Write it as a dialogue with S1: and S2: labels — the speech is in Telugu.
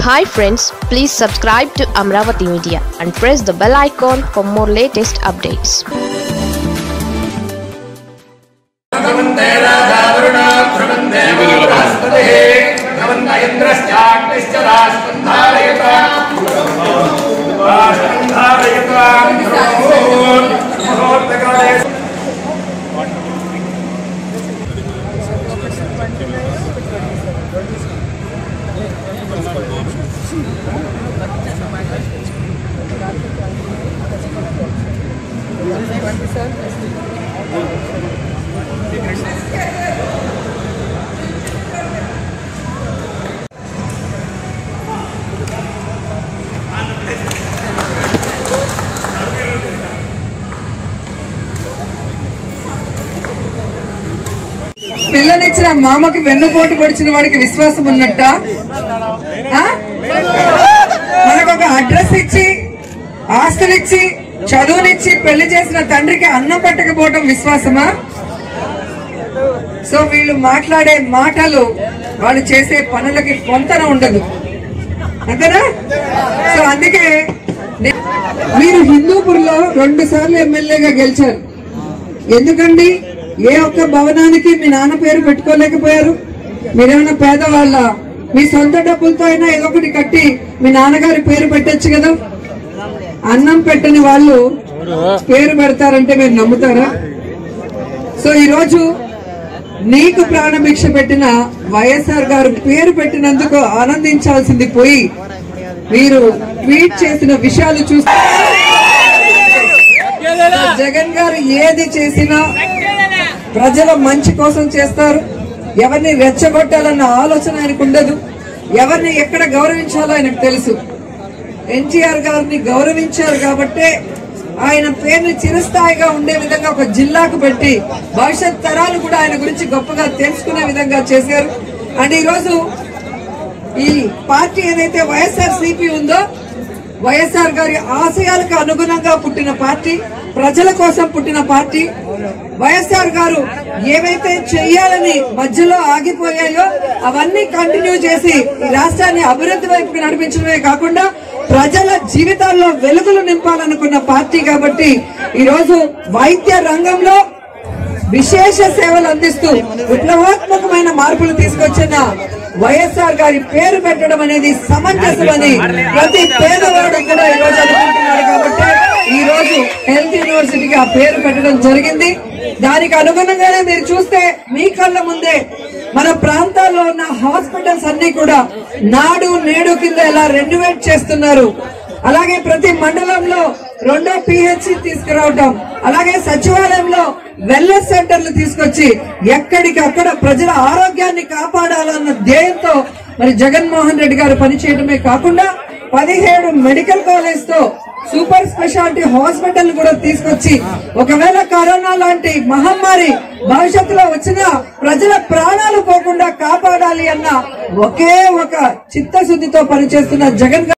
S1: Hi friends please subscribe to Amaravati media and press the bell icon for more latest updates
S2: పిల్లనిచ్చిన మామకి వెన్నుపోటు పొడిచిన వాడికి విశ్వాసం ఉన్నట్ట ఆ? మనకు ఒక అడ్రస్ ఇచ్చి ఆస్తులిచ్చి చదువునిచ్చి పెళ్లి చేసిన తండ్రికి అన్నం పెట్టకపోవడం విశ్వాసమా సో వీళ్ళు మాట్లాడే మాటలు వాళ్ళు చేసే పనులకి పొంతన ఉండదు అంతేనా సో అందుకే నే- మీరు హిందూపూర్లో రెండు సార్లు ఎమ్మెల్యేగా గెలిచారు ఎందుకండి ఏ ఒక్క భవనానికి మీ నాన్న పేరు పెట్టుకోలేకపోయారు మీరేమైనా పేదవాళ్ళ మీ సొంత డబ్బులతో అయినా ఏదో ఒకటి కట్టి మీ నాన్నగారి పేరు పెట్టొచ్చు కదా అన్నం పెట్టని వాళ్ళు పేరు పెడతారంటే మీరు నమ్ముతారా సో ఈరోజు నీకు ప్రాణభిక్ష పెట్టిన వైఎస్ఆర్ గారు పేరు పెట్టినందుకు ఆనందించాల్సింది పోయి మీరు ట్వీట్ చేసిన విషయాలు చూస్తే జగన్ గారు ఏది చేసినా ప్రజల మంచి కోసం చేస్తారు ఎవరిని రెచ్చగొట్టాలన్న ఆలోచన ఆయనకు ఉండదు ఎవరిని ఎక్కడ గౌరవించాలో ఆయనకు తెలుసు ఎన్టీఆర్ గారిని గౌరవించారు కాబట్టే ఆయన పేరుని చిరస్థాయిగా ఉండే విధంగా ఒక జిల్లాకు పెట్టి భవిష్యత్ తరాలు కూడా ఆయన గురించి గొప్పగా తెలుసుకునే విధంగా చేశారు అండ్ ఈరోజు ఈ పార్టీ ఏదైతే వైఎస్ఆర్ సిపి ఉందో వైఎస్ఆర్ గారి ఆశయాలకు అనుగుణంగా పుట్టిన పార్టీ ప్రజల కోసం పుట్టిన పార్టీ వైఎస్ఆర్ గారు ఏవైతే చెయ్యాలని మధ్యలో ఆగిపోయాయో అవన్నీ కంటిన్యూ చేసి ఈ రాష్ట్రాన్ని అభివృద్ధి వైపుకి నడిపించడమే కాకుండా ప్రజల జీవితాల్లో వెలుగులు నింపాలనుకున్న పార్టీ కాబట్టి ఈ రోజు వైద్య రంగంలో విశేష సేవలు అందిస్తూ విప్లవాత్మకమైన మార్పులు తీసుకొచ్చిన వైఎస్ఆర్ గారి పేరు పెట్టడం అనేది సమంజసమని ప్రతి పేదవాడు కూడా ఈ రోజు అనుకుంటున్నాడు కాబట్టి ఈ రోజు హెల్త్ యూనివర్సిటీకి ఆ పేరు పెట్టడం జరిగింది దానికి అనుగుణంగానే మీరు చూస్తే మీ కళ్ళ ముందే మన ప్రాంతాల్లో ఉన్న హాస్పిటల్స్ అన్ని కూడా నాడు నేడు కింద ఎలా రెన్యువేట్ చేస్తున్నారు అలాగే ప్రతి మండలంలో రెండో పిహెచ్సి తీసుకురావటం అలాగే సచివాలయంలో వెల్నెస్ సెంటర్లు తీసుకొచ్చి ఎక్కడికి అక్కడ ప్రజల ఆరోగ్యాన్ని కాపాడాలన్న ధ్యేయంతో మరి జగన్మోహన్ రెడ్డి గారు పనిచేయడమే కాకుండా పదిహేడు మెడికల్ కాలేజ్ తో సూపర్ స్పెషాలిటీ హాస్పిటల్ కూడా తీసుకొచ్చి ఒకవేళ కరోనా లాంటి మహమ్మారి భవిష్యత్తులో వచ్చినా ప్రజల ప్రాణాలు పోకుండా కాపాడాలి అన్న ఒకే ఒక చిత్తశుద్ధితో పనిచేస్తున్న జగన్ గారు